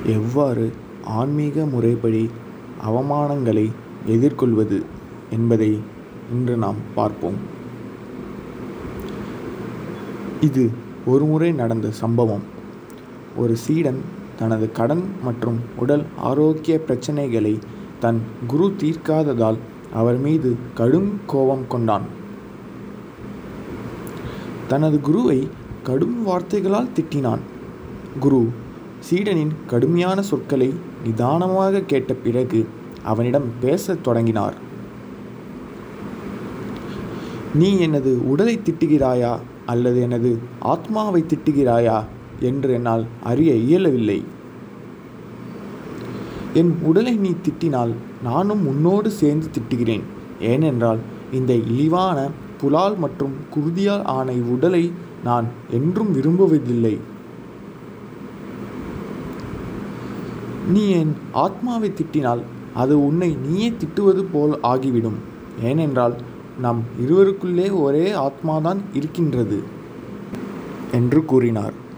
எவ்வாறு ஆன்மீக முறைப்படி அவமானங்களை எதிர்கொள்வது என்பதை இன்று நாம் பார்ப்போம் இது ஒருமுறை நடந்த சம்பவம் ஒரு சீடன் தனது கடன் மற்றும் உடல் ஆரோக்கிய பிரச்சனைகளை தன் குரு தீர்க்காததால் அவர் மீது கடும் கோபம் கொண்டான் தனது குருவை கடும் வார்த்தைகளால் திட்டினான் குரு சீடனின் கடுமையான சொற்களை நிதானமாக கேட்ட பிறகு அவனிடம் பேசத் தொடங்கினார் நீ எனது உடலை திட்டுகிறாயா அல்லது எனது ஆத்மாவை திட்டுகிறாயா என்று என்னால் அறிய இயலவில்லை என் உடலை நீ திட்டினால் நானும் உன்னோடு சேர்ந்து திட்டுகிறேன் ஏனென்றால் இந்த இழிவான புலால் மற்றும் குருதியால் ஆன இவ்வுடலை நான் என்றும் விரும்புவதில்லை நீ என் ஆத்மாவை திட்டினால் அது உன்னை நீயே திட்டுவது போல் ஆகிவிடும் ஏனென்றால் நம் இருவருக்குள்ளே ஒரே ஆத்மாதான் இருக்கின்றது என்று கூறினார்